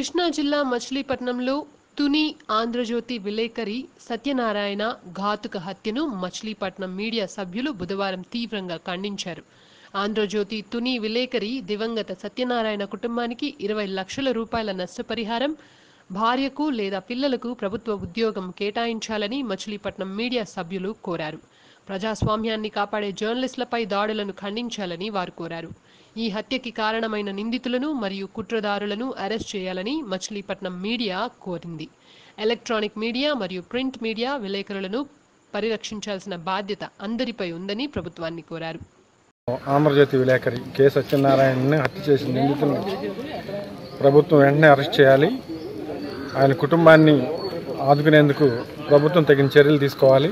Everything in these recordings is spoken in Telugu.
కృష్ణా జిల్లా మచిలీపట్నంలో తుని ఆంధ్రజ్యోతి విలేకరి సత్యనారాయణ ఘాతుక హత్యను మచిలీపట్నం మీడియా సభ్యులు బుధవారం తీవ్రంగా ఖండించారు ఆంధ్రజ్యోతి తుని విలేకరి దివంగత సత్యనారాయణ కుటుంబానికి ఇరవై లక్షల రూపాయల నష్టపరిహారం భార్యకు లేదా పిల్లలకు ప్రభుత్వ ఉద్యోగం కేటాయించాలని మచిలీపట్నం మీడియా సభ్యులు కోరారు ప్రజాస్వామ్యాన్ని కాపాడే జర్నలిస్టులపై దాడులను ఖండించాలని వారు కోరారు ఈ హత్యకి కారణమైన నిందితులను మరియు కుట్రదారులను అరెస్ట్ చేయాలని మచిలీపట్నం మీడియా కోరింది ఎలక్ట్రానిక్ మీడియా మరియు ప్రింట్ మీడియా విలేకరులను పరిరక్షించాల్సిన బాధ్యత అందరిపై ఉందని ప్రభుత్వాన్ని కోరారు ఆంధ్రజ్యోతి విలేకరి కె సత్యనారాయణని హత్య చేసిన నిందితులను ప్రభుత్వం వెంటనే అరెస్ట్ చేయాలి ఆయన కుటుంబాన్ని ఆదుకునేందుకు ప్రభుత్వం తగిన చర్యలు తీసుకోవాలి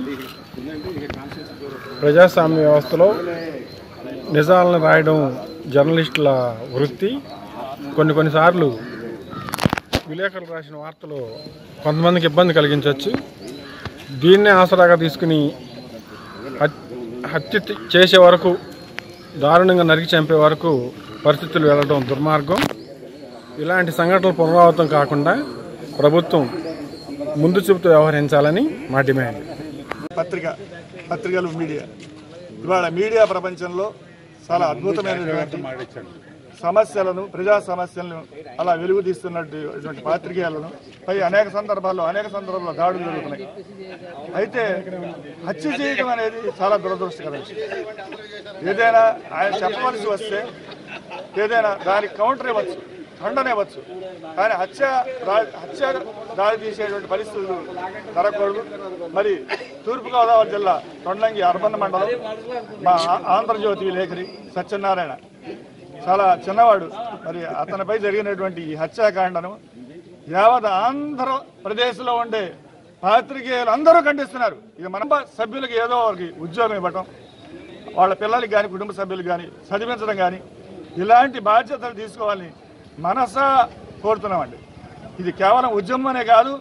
ప్రజాస్వామ్య వ్యవస్థలో నిజాలను రాయడం జర్నలిస్టుల వృత్తి కొన్ని కొన్నిసార్లు విలేకరులు రాసిన వార్తలు కొంతమందికి ఇబ్బంది కలిగించవచ్చు దీన్నే ఆసరాగా తీసుకుని హత్- హత్య తి- చేసే వరకు దారుణంగా నరికి చంపే వరకు పరిస్థితులు వెళ్ళడం దుర్మార్గం ఇలాంటి సంఘటనలు పునరావృతం కాకుండా ప్రభుత్వం ముందు చూపుతూ వ్యవహరించాలని మా డిమాండ్ పత్రిక పత్రికలు మీడియా ఇవాళ మీడియా ప్రపంచంలో చాలా అద్భుతమైనటువంటి సమస్యలను ప్రజా సమస్యలను అలా వెలుగు తీస్తున్నటువంటి పాత్రికేయులను పై అనేక సందర్భాల్లో అనేక సందర్భాల్లో దాడులు జరుగుతున్నాయి అయితే హత్య చేయడం అనేది చాలా దురదృష్టకర విషయం ఏదైనా ఆయన చెప్పవలసి వస్తే ఏదైనా దానికి కౌంటర్ ఇవ్వచ్చు ఖండనివ్వచ్చు కానీ హత్య దా- హత్య దాడి తీసేటువంటి పరిస్థితులు జరగకూడదు మరి తూర్పుగోదావరి జిల్లా తొండంగి అర్బన్ మండలం మా ఆ- ఆంధ్రజ్యోతి విలేకరి సత్యనారాయణ చాలా చిన్నవాడు మరి అతనిపై జరిగినటువంటి ఈ హత్యాకాండను యావత్ ఆంధ్రప్రదేశ్లో ఉండే పాత్రికేయులు అందరూ ఖండిస్తున్నారు ఇక మన సభ్యులకి ఏదో ఒకరికి ఉద్యోగం ఇవ్వటం వాళ్ళ పిల్లలకి కానీ కుటుంబ సభ్యులకు కానీ చదివించడం కానీ ఇలాంటి బాధ్యతలు తీసుకోవాలని మనసా కోరుతున్నామండి ఇది కేవలం ఉద్యమం అనే కాదు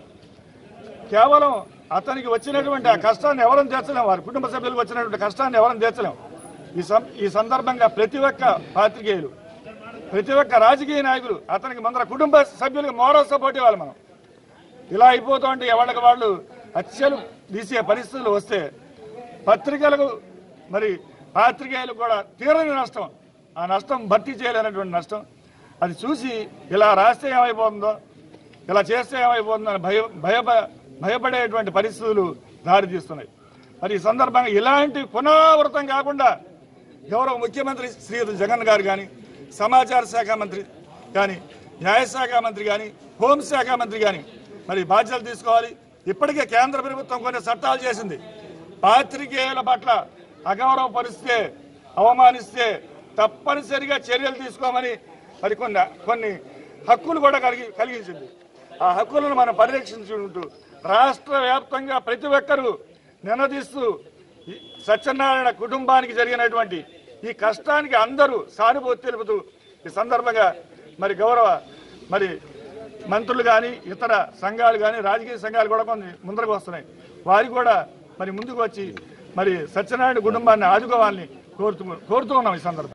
కేవలం అతనికి వచ్చినటువంటి ఆ కష్టాన్ని ఎవరం తీర్చలేం వారి కుటుంబ సభ్యులకు వచ్చినటువంటి కష్టాన్ని ఎవరం తీర్చలేం ఈ సం ఈ సందర్భంగా ప్రతి ఒక్క పాత్రికేయులు ప్రతి ఒక్క రాజకీయ నాయకులు అతనికి మన కుటుంబ సభ్యులకు మోరల్ సపోర్ట్ ఇవ్వాలి మనం ఇలా అయిపోతూ ఉంటే ఎవరికి వాళ్ళు హత్యలు తీసే పరిస్థితులు వస్తే పత్రికలకు మరి పాత్రికేయులకు కూడా తీరని నష్టం ఆ నష్టం భర్తీ చేయలేనటువంటి నష్టం అది చూసి ఇలా రాస్తే ఏమైపోతుందో ఇలా చేస్తే ఏమైపోతుందో అని భయ భయ భయపడేటువంటి పరిస్థితులు దారితీస్తున్నాయి మరి ఈ సందర్భంగా ఇలాంటి పునరావృతం కాకుండా గౌరవ ముఖ్యమంత్రి శ్రీ జగన్ గారు కానీ సమాచార శాఖ మంత్రి కానీ న్యాయశాఖ మంత్రి కానీ హోంశాఖ మంత్రి కానీ మరి బాధ్యతలు తీసుకోవాలి ఇప్పటికే కేంద్ర ప్రభుత్వం కొన్ని చట్టాలు చేసింది పాత్రికేయుల పట్ల అగౌరవపరిస్తే అవమానిస్తే తప్పనిసరిగా చర్యలు తీసుకోమని మరి కొన్ని కొన్ని హక్కులు కూడా కలిగి కలిగించింది ఆ హక్కులను మనం పరిరక్షించుకుంటూ రాష్ట్ర వ్యాప్తంగా ప్రతి ఒక్కరూ నినదీస్తూ ఈ సత్యనారాయణ కుటుంబానికి జరిగినటువంటి ఈ కష్టానికి అందరూ సానుభూతి తెలుపుతూ ఈ సందర్భంగా మరి గౌరవ మరి మంత్రులు కానీ ఇతర సంఘాలు కానీ రాజకీయ సంఘాలు కూడా కొన్ని ముందరకు వస్తున్నాయి వారు కూడా మరి ముందుకు వచ్చి మరి సత్యనారాయణ కుటుంబాన్ని ఆదుకోవాలని కోరుతూ కోరుతూ ఉన్నాం ఈ సందర్భంగా